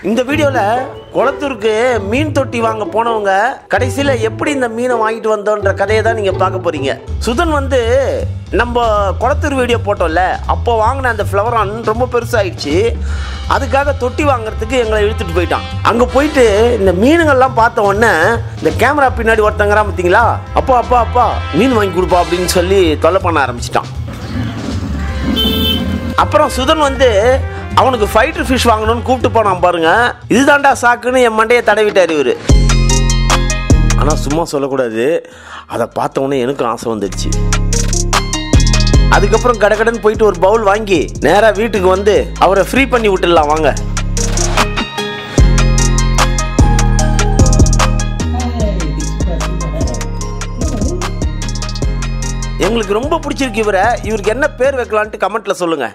இந்த வீடியோல குளத்தூருக்கு மீன் தொட்டி வாங்க போனவங்க கடைசியில எப்படி இந்த மீனை வாங்கிட்டு வந்தோன்ற கதையை தான் நீங்க பார்க்க போறீங்க சுதன் வந்து நம்ம குளத்தூர் வீடியோ போட்டோம்ல அப்போ வாங்கின அந்த ஃப்ளவரான் ரொம்ப பெருசாயிடுச்சு அதுக்காக தொட்டி வாங்குறதுக்கு எங்களை இழுத்துட்டு போயிட்டான் அங்க போயிட்டு இந்த மீனுங்கள்லாம் பார்த்த உடனே இந்த கேமரா பின்னாடி ஒருத்தங்கிறா பார்த்தீங்களா அப்பா அப்பா அப்பா மீன் வாங்கி கொடுப்பா அப்படின்னு சொல்லி தொல்லை பண்ண ஆரம்பிச்சிட்டான் அப்புறம் சுதன் வந்து அவனுக்கு ஃபைட்டர் ஃபிஷ் வாங்கணும்னு கூப்பிட்டு போனான் பாருங்க இதுதான்டா சாக்குன்னு என் மண்டையை தடவிட்டார் இவரு ஆனால் சும்மா சொல்லக்கூடாது அதை பார்த்த உடனே எனக்கும் ஆசை வந்துடுச்சு அதுக்கப்புறம் கடகடன்னு போயிட்டு ஒரு பவுல் வாங்கி நேராக வீட்டுக்கு வந்து அவரை ஃப்ரீ பண்ணி விட்டுடலாம் வாங்க எங்களுக்கு ரொம்ப பிடிச்சிருக்கு இவரை இவருக்கு என்ன பேர் வைக்கலான்ட்டு கமெண்ட்ல சொல்லுங்க